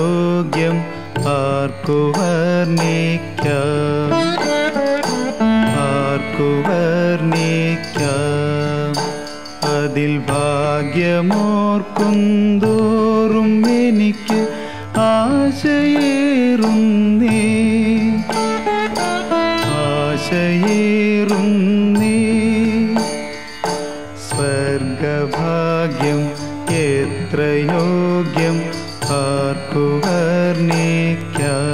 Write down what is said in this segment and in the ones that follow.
യോഗ്യം ആർക്കു വർണ്ണിക്കാം ആർക്കു വർണ്ണിക്കാം അതിൽ ഭാഗ്യമോർക്കുന്തോറും എനിക്ക് ആശയേറുന്നേ ആശയേറുന്നേ സ്വർഗഭാഗ്യം എത്ര യോഗ്യം ആർക്കു വർണ്ണിക്കാം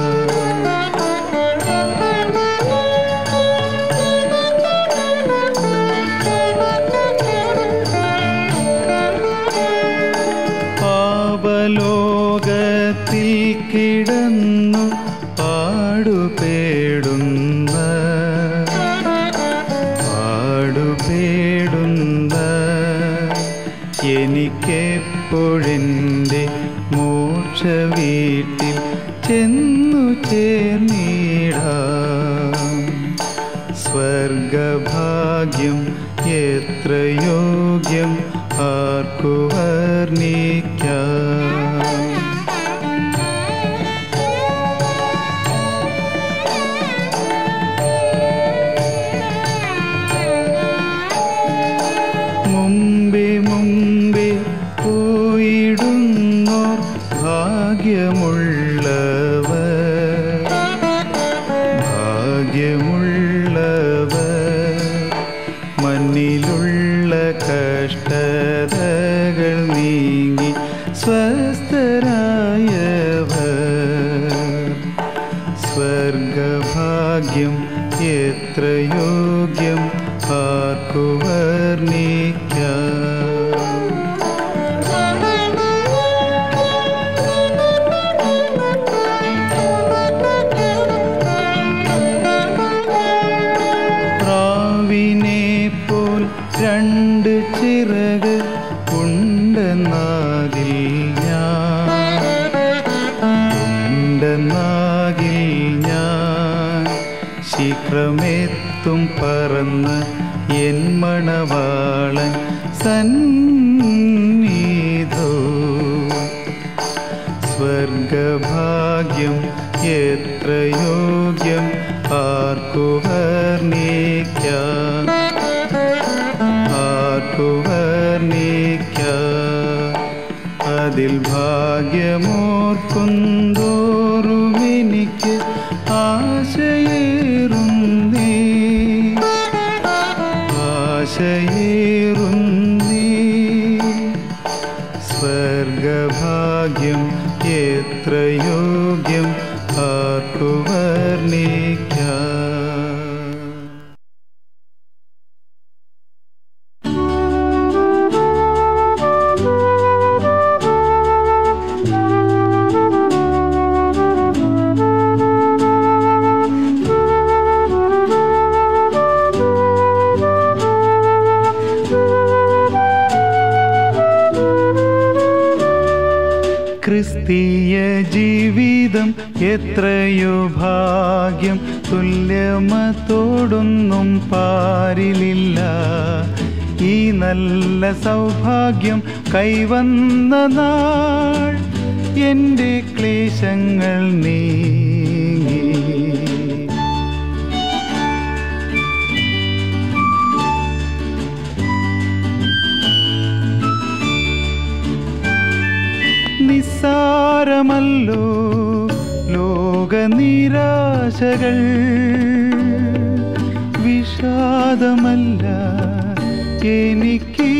പാപലോകത്തിൽ കിടന്നു പാടുപേടുന്ന പാടുപേടുന്ന എനിക്കെപ്പോഴെൻ്റെ മോക്ഷ വീട്ടിൽ ചെന്നു ചേർന്നിടാം സ്വർഗഭാഗ്യം എത്ര യോഗ്യം ആർക്കു വർണ്ണിക്കാം മുമ്പേ മുമ്പേ പോയിടുന്നോർ ഭാഗ്യമുള്ളവർ ഭാഗ്യമുള്ളവർ മണ്ണിലുള്ള കഷ്ടതകൾ നീങ്ങി സ്വസ്ഥരായവർ സ്വർഗഭാഗ്യം എത്ര യോഗ്യം ആർക്കു വർണ്ണിക്കാം പ്രാവിനെ പോൽ രണ്ട് ചിറക് ഉണ്ടെന്നാകിൽ ഞാൻ ഉണ്ടെന്നാകിൽ ഞാൻ ശീഘ്രമെത്തും പറന്ന് എൻ മണവാളൻ സന്നിധോ സ്വർഗഭാഗ്യം എത്ര യോഗ്യം ആർക്കു വർണ്ണിക്കാം ആർക്കു വർണ്ണിക്കാം അതിൽ ഭാഗ്യമോർക്കുന്തോറും എനിക്ക് ആശയേറുന്നേ ആശയേറുന്നേ സ്വർഗഭാഗ്യം എത്ര യോഗ്യം ആർക്കു വർണ്ണിക്കാം ക്രിസ്തീയ ജീവിതം എത്രയോ ഭാഗ്യം തുല്യമത്തോടൊന്നും പാരിലില്ല ഈ നല്ല സൗഭാഗ്യം കൈവന്ന നാൾ എൻ്റെ ക്ലേശങ്ങൾ നീങ്ങി നിസ്സാരമല്ലോ ലോകനിരാശകൾ വിഷാദമല്ല എനിക്ക്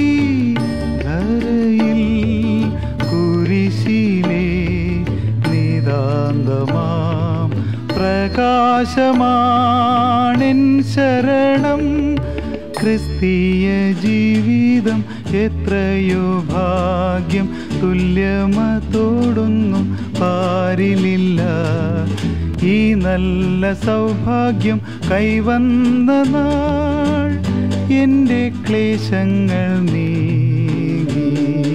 ധരയിൽ കുരിശിലെ നിതാന്തമാം പ്രകാശമാണെൻ ശരണം ക്രിസ്തീയ ജീവിതം എത്രയോ ഭാഗ്യം തുല്യമത്തോടൊന്നും പാരിലില്ല ഈ നല്ല സൗഭാഗ്യം കൈവന്ന നാൾ എൻ്റെ ക്ലേശങ്ങൾ നീങ്ങി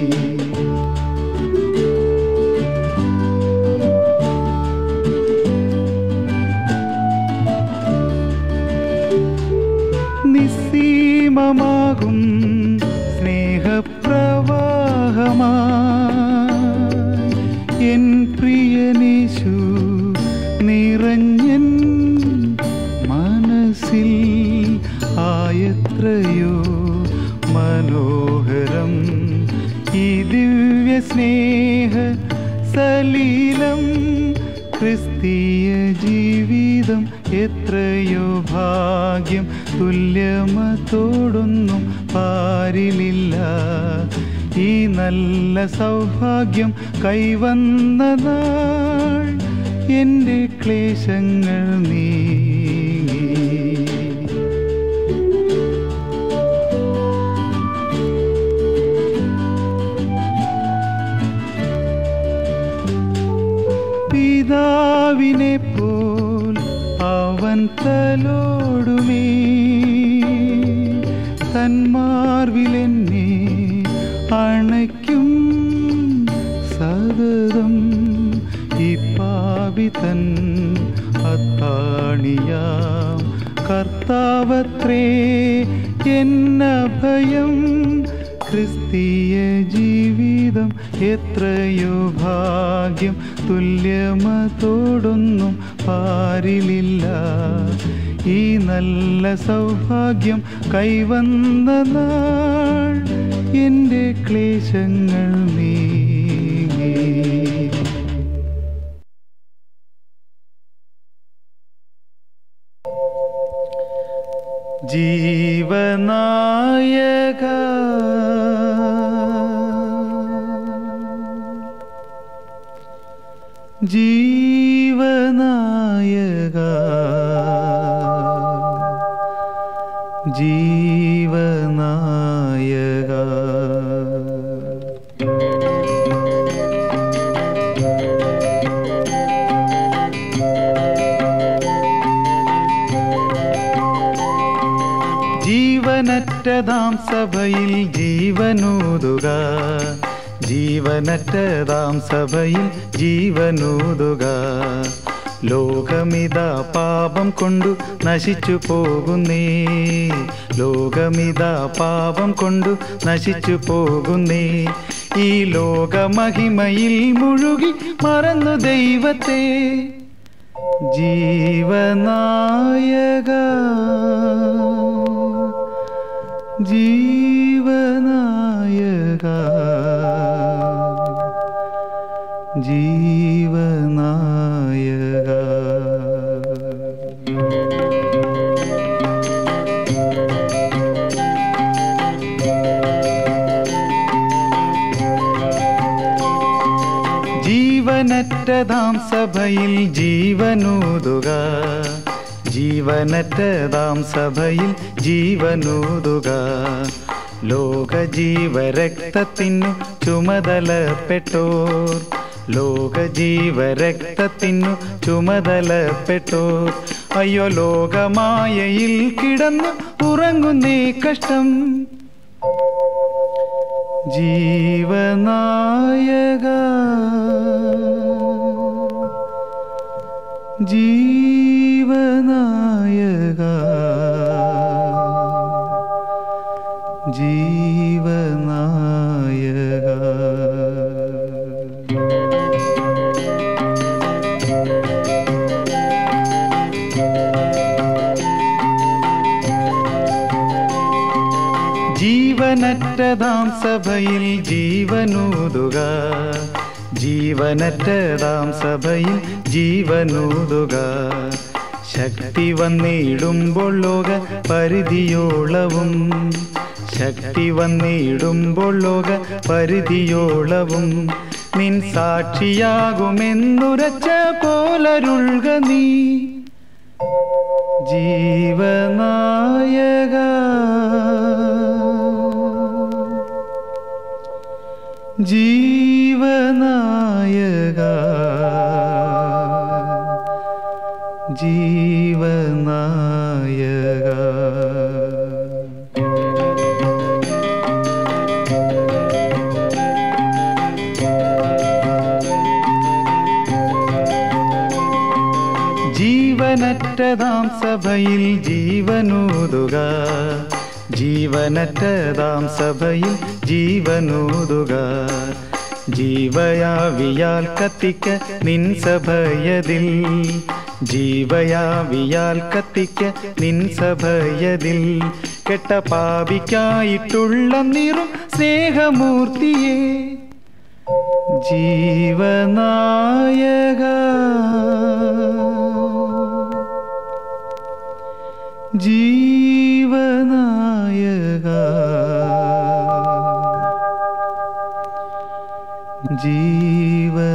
നിസ്സീമമാകും സ്നേഹപ്രവാഹമായി എൻ പ്രിയനേശു നിറഞ്ഞൻ മനസ്സിൽ ആയത്രയോ മനോഹരം ഈ ദിവ്യ സ്നേഹ സലീലം ക്രിസ്തീയ ജീവിതം എത്രയോ ഭാഗ്യം തുല്യമത്തോടൊന്നും പാരിലില്ല ഈ നല്ല സൗഭാഗ്യം കൈവന്ന നാൾ എൻ്റെ ക്ലേശങ്ങൾ നീങ്ങി പിതാവിനെ പോൽ അവൻ തലോടുമേ തന്മാർവിലെന്നെ അണയ്ക്കും സതതം ഈ പാവി തൻ അത്താണിയാം കർത്താവത്രേ എന്ന ഭയം ക്രിസ്തീയ ജീവിതം എത്രയോ ഭാഗ്യം തുല്യമത്തോടൊന്നും പാരിലില്ല ഈ നല്ല സൗഭാഗ്യം കൈവന്ന നാൾ എൻ്റെ ക്ലേശങ്ങൾ നീങ്ങി ജീവനായക ജീവനായക ജീവനായക ജീവനറ്റതാം സഭയിൽ ജീവനൂതുക ജീവനറ്റതാം സഭയിൽ ജീവനൂതുക ലോകമിത പാപം കൊണ്ടു നശിച്ചു പോകുന്നേ ലോകമിത പാപം കൊണ്ടു നശിച്ചു പോകുന്നേ ഈ ലോകമഹിമയിൽ മുഴുകി മറന്നു ദൈവത്തെ ജീവനായക ജീവനായക ജീവനായക ജീവനറ്റതാം സഭയിൽ ജീവനൂതുക ജീവനറ്റതാം സഭയിൽ ജീവനൂതുക ലോകജീവരക്തത്തിനു ചുമതലപ്പെട്ടോർ ലോകജീവരക്തത്തിനു ചുമതലപ്പെട്ടോർ അയ്യോ ലോകമായയിൽ കിടന്നു ഉറങ്ങുന്നേ കഷ്ടം ജീവനായക ജീവനായക ജീവനായക ജീവനറ്റതാം സഭയിൽ ജീവനൂതുക ജീവനറ്റതാം സഭയിൽ ജീവനൂതുക ശക്തി വന്നിടുമ്പോൾ ലോക പരിധിയോളവും ശക്തി വന്നിടുമ്പോൾ ലോക പരിധിയോളവും നിൻ സാക്ഷിയാകുമെന്നുരച്ച പോലരുൾക നീ ജീവനായക ജീവനായക ജീവനായക ജീവനറ്റതാം സഭയിൽ ജീവനൂതുക ജീവനറ്റതാം സഭയിൽ ജീവനൂതുക ജീവയാവിയാൽ കത്തിക്ക നിൻ സഭയതിൽ ജീവയാവിയാൽ കത്തിക്ക നിൻ സഭയതിൽ കെട്ട പാപിക്കായിട്ടുള്ള നിറും സ്നേഹമൂർത്തിയെ ജീവനായക ജീവനായക ജീവനായക